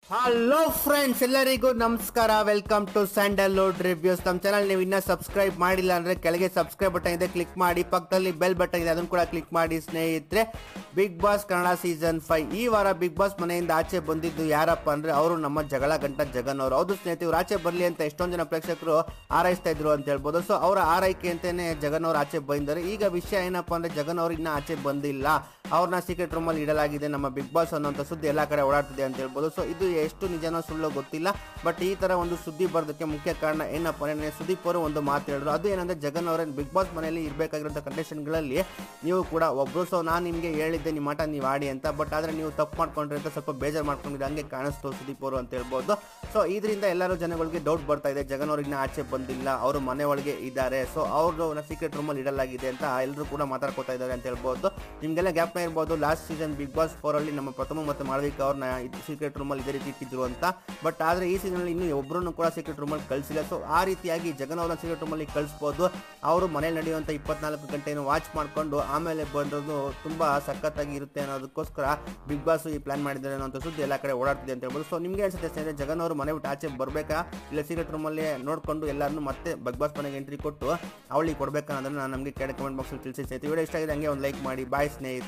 hello friends ಎಲ್ಲರಿಗೂ ನಮಸ್ಕಾರ welcome to Sandalwood reviews ನಮ್ಮ ಚಾನಲ್ ನೀವು ಇನ್ನೂ ಸಬ್ಸ್ಕ್ರೈಬ್ ಮಾಡಿಲ್ಲ ಅಂದ್ರೆ ಕೆಳಗೆ ಸಬ್ಸ್ಕ್ರೈಬ್ ಬಟನ್ ಇದೆ ಕ್ಲಿಕ್ ಮಾಡಿ ಪಕ್ಕದಲ್ಲಿ ಬೆಲ್ ಬಟನ್ ಇದೆ ಅದನ್ನು ಕೂಡ ಕ್ಲಿಕ್ ಮಾಡಿ ಸ್ನೇಹಿತರೆ Big Boss Kannada season five ಈ ವಾರ ಬಿಗ್ ಬಾಸ್ ಮನೆಯಿಂದ ಆಚೆ ಬಂದಿದ್ದು ಯಾರಪ್ಪ ಅಂದ್ರೆ ಅವರು ನಮ್ಮ ಜಗಳ ಗಂಟ ಜಗನ್ ಅವರು ಹೌದು ಸ್ನೇಹಿತರು ಇವ್ರು ಆಚೆ ಬರಲಿ ಅಂತ ಎಷ್ಟೊಂದು ಜನ ಪ್ರೇಕ್ಷಕರು ಆರೈಸ್ತಾ ಇದ್ರು ಅಂತ ಹೇಳ್ಬೋದು ಸೊ ಅವರ ಆರೈಕೆ ಅಂತಾನೆ ಜಗನ್ ಅವರು ಆಚೆ ಬಂದಿದ್ದಾರೆ ಈಗ ವಿಷಯ ಏನಪ್ಪಾ ಅಂದ್ರೆ ಜಗನ್ ಅವರು ಇನ್ನೂ ಆಚೆ ಬಂದಿಲ್ಲ ಅವ್ರನ್ನ ಸೀಕ್ರೆಟ್ ರೂಮಲ್ಲಿ ಇಡಲಾಗಿದೆ ನಮ್ಮ ಬಿಗ್ ಬಾಸ್ ಅನ್ನೋಂಥ ಸುದ್ದಿ ಎಲ್ಲ ಕಡೆ ಓಡಾಡ್ತಿದೆ ಅಂತ ಹೇಳ್ಬೋದು ಸೊ ಇದು ಎಷ್ಟು ನಿಜನೋ ಸುಳ್ಳು ಗೊತ್ತಿಲ್ಲ ಬಟ್ ಈ ತರ ಒಂದು ಸುದ್ದಿ ಬರೋದಕ್ಕೆ ಮುಖ್ಯ ಕಾರಣ ಏನಪ್ಪ ಅಂದ್ರೆ ಸುದೀಪ್ ಅವರು ಒಂದು ಮಾತು ಹೇಳಿದ್ರು ಅದು ಏನಂದ್ರೆ ಜಗನ್ ಅವರ ಬಿಗ್ ಬಾಸ್ ಮನೆಯಲ್ಲಿ ಇರಬೇಕಾಗಿರುವಂಥ ಕಂಡೀಷನ್ಗಳಲ್ಲಿ ನೀವು ಕೂಡ ಒಬ್ರು ಸೊ ನಾನು ನಿಮಗೆ ಹೇಳಿದ್ದೆ ನಿಮ್ಮ ಆಟ ನೀವು ಆಡಿ ಅಂತ ಬಟ್ ಆದ್ರೆ ನೀವು ತಪ್ಪು ಮಾಡ್ಕೊಂಡ್ರಿ ಅಂತ ಸ್ವಲ್ಪ ಬೇಜಾರು ಮಾಡ್ಕೊಂಡಿದ್ರೆ ಹಂಗೆ ಕಾಣಿಸ್ತು ಸುದೀಪ್ ಅವರು ಅಂತ ಹೇಳ್ಬೋದು ಸೊ ಇದರಿಂದ ಎಲ್ಲರೂ ಜನಗಳಿಗೆ ಡೌಟ್ ಬರ್ತಾ ಇದೆ ಜಗನ್ ಅವ್ರಿಗೆ ಆಚೆ ಬಂದಿಲ್ಲ ಅವರು ಮನೆ ಒಳಗೆ ಇದ್ದಾರೆ ಸೊ ಅವರು ಸೀಕ್ರೆಟ್ ರೂಮಲ್ಲಿ ಇಡಲಾಗಿದೆ ಅಂತ ಎಲ್ಲರೂ ಕೂಡ ಮಾತಾಡ್ಕೋತಾ ಇದ್ದಾರೆ ಅಂತ ಹೇಳ್ಬೋದು ನಿಮ್ಗೆಲ್ಲ ಗ್ಯಾಪ್ನ ಇರ್ಬೋದು last season Big Boss four ಅಲ್ಲಿ ನಮ್ಮ ಪ್ರಥಮ ಮತ್ತು ಮಾಳವಿಕ ಅವ್ರನ್ನ ಸೀಕ್ರೆಟ್ ರೂಮಲ್ಲಿ ಇದೇ ರೀತಿ ಇಟ್ಟಿದ್ರು ಅಂತ ಬಟ್ ಆದ್ರೆ ಈ ಸೀಸನ್ ಅಲ್ಲಿ ಇನ್ನೂ ಒಬ್ಬರನ್ನು ಕೂಡ ಸೀಕ್ರೆಟ್ ರೂಮಲ್ಲಿ ಕಳಿಸಿಲ್ಲ ಸೊ ಆ ರೀತಿಯಾಗಿ ಜಗನ್ ಅವ್ರನ್ನ ಸೀಕ್ರೆಟ್ ರೂಮಲ್ಲಿ ಕಳಿಸ್ಬೋದು ಅವರು ಮನೇಲಿ ನಡೆಯುವಂಥ ಇಪ್ಪತ್ನಾಲ್ಕು ಗಂಟೆಯನ್ನು ವಾಚ್ ಮಾಡಿಕೊಂಡು ಆಮೇಲೆ ಬಂದದ್ದು ತುಂಬಾ ಸಖತ್ತಾಗಿ ಇರುತ್ತೆ ಅನ್ನೋದಕ್ಕೋಸ್ಕರ ಬಿಗ್ ಬಾಸ್ ಈ ಪ್ಲಾನ್ ಮಾಡಿದ್ದಾರೆ ಅನ್ನೋ ಸುದ್ದಿ ಎಲ್ಲ ಕಡೆ ಓಡಾಡ್ತಿದೆ ಅಂತ ಹೇಳ್ಬೋದು ಸೊ ನಿಮ್ಗೆ ಅನ್ಸುತ್ತೆ ಸ್ನೇಹಿತರೆ ಜಗನ್ ಅವರು ಮನೆ ಬಿಟ್ಟು ಆಚೆ ಬರಬೇಕಾ ಇಲ್ಲ ಸೀಕ್ರೆಟ್ ರೂಮಲ್ಲಿ ನೋಡ್ಕೊಂಡು ಎಲ್ಲರನ್ನೂ ಮತ್ತೆ ಬಿಗ್ ಬಾಸ್ ಮನೆಗೆ ಎಂಟ್ರಿ ಕೊಟ್ಟು ಅವಳಿಗೆ ಕೊಡ್ಬೇಕಾ ಅನ್ನೋದನ್ನ ನಮಗೆ ಕೆಳ ಕಮೆಂಟ್ ಬಾಕ್ಸಲ್ಲಿ ತಿಳಿಸಿ ಸ್ನೇಹಿತರೆ ವಿಡಿಯೋ ಇಷ್ಟ ಆಗಿದೆ ಹಂಗೆ ಒಂದು ಲೈಕ್ ಮಾಡಿ ಬಾಯ್ ಸ್ನೇಹಿತರೆ